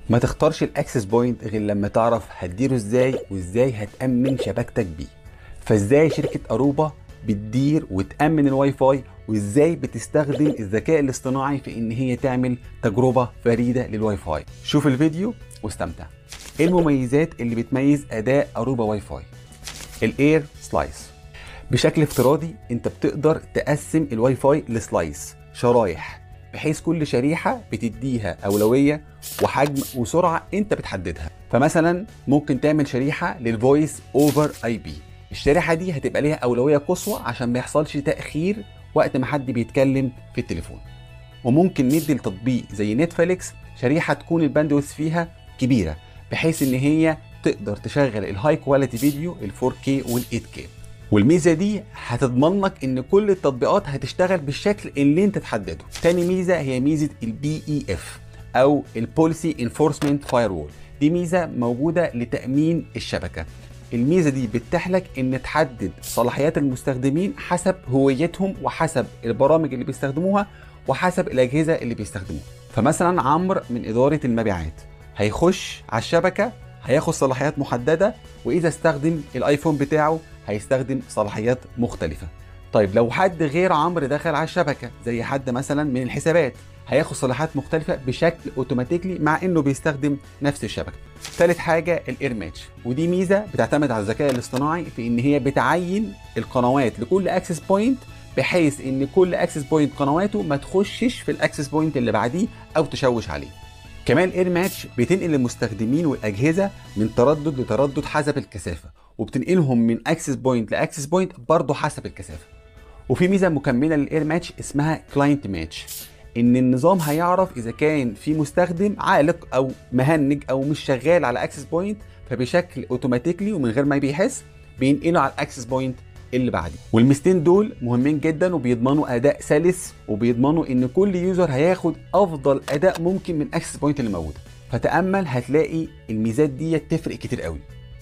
ما تختارش الاكسس بوينت غير لما تعرف هتديره ازاي وازاي هتأمن شبكتك بيه فازاي شركة اروبا بتدير وتأمن الواي فاي وازاي بتستخدم الذكاء الاصطناعي في ان هي تعمل تجربة فريدة للواي فاي شوف الفيديو واستمتع ايه المميزات اللي بتميز اداء اروبا واي فاي الاير سلايس بشكل افتراضي انت بتقدر تقسم الواي فاي لسلايس شرايح بحيث كل شريحة بتديها أولوية وحجم وسرعة أنت بتحددها فمثلا ممكن تعمل شريحة للفويس أوفر أي بي الشريحة دي هتبقى ليها أولوية قصوى عشان ما يحصلش تأخير وقت ما حد بيتكلم في التليفون وممكن ندي لتطبيق زي نتفليكس شريحة تكون الباندويث فيها كبيرة بحيث إن هي تقدر تشغل الهاي كواليتي فيديو ال 4K وال 8K والميزه دي هتضمن لك ان كل التطبيقات هتشتغل بالشكل اللي انت تحدده تاني ميزه هي ميزه البي اي اف او البوليسي انفورسمنت فاير دي ميزه موجوده لتامين الشبكه الميزه دي بتتيح لك ان تحدد صلاحيات المستخدمين حسب هويتهم وحسب البرامج اللي بيستخدموها وحسب الاجهزه اللي بيستخدموها فمثلا عمرو من اداره المبيعات هيخش على الشبكه هياخد صلاحيات محدده واذا استخدم الايفون بتاعه هيستخدم صلاحيات مختلفة طيب لو حد غير عمرو دخل على الشبكة زي حد مثلا من الحسابات هياخد صلاحيات مختلفة بشكل اوتوماتيكلي مع انه بيستخدم نفس الشبكة. ثالث حاجة الاير ماتش ودي ميزة بتعتمد على الذكاء الاصطناعي في ان هي بتعين القنوات لكل اكسس بوينت بحيث ان كل اكسس بوينت قنواته ما تخشش في الاكسس بوينت اللي بعديه او تشوش عليه. كمان اير ماتش بتنقل المستخدمين والاجهزه من تردد لتردد حسب الكثافه وبتنقلهم من اكسس بوينت لاكسس بوينت برضه حسب الكثافه وفي ميزه مكمله للاير ماتش اسمها كلاينت ماتش ان النظام هيعرف اذا كان في مستخدم عالق او مهنج او مش شغال على اكسس بوينت فبشكل اوتوماتيكلي ومن غير ما بيحس بينقله على الاكسس بوينت اللي بعديه والميزتين دول مهمين جدا وبيضمنوا اداء سلس وبيضمنوا ان كل يوزر هياخد افضل اداء ممكن من اكسس بوينت اللي موجوده فتامل هتلاقي الميزات دي تفرق كتير قوي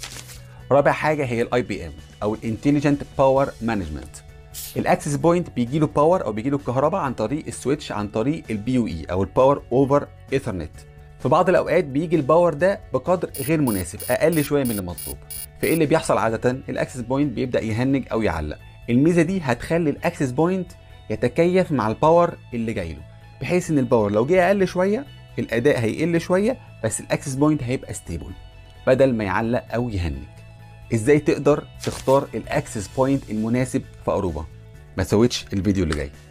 رابع حاجه هي الاي بي ام او الانتليجنت باور مانجمنت الاكسس بوينت بيجي له باور او بيجي له الكهرباء عن طريق السويتش عن طريق البي يو اي او الباور اوفر ايثرنت في بعض الاوقات بيجي الباور ده بقدر غير مناسب اقل شويه من المطلوب فايه اللي بيحصل عاده الاكسس بوينت بيبدا يهنج او يعلق الميزه دي هتخلي الاكسس بوينت يتكيف مع الباور اللي جاي له بحيث ان الباور لو جه اقل شويه الاداء هيقل شويه بس الاكسس بوينت هيبقى ستيبل بدل ما يعلق او يهنج ازاي تقدر تختار الاكسس بوينت المناسب في اروبا ما تسويتش الفيديو اللي جاي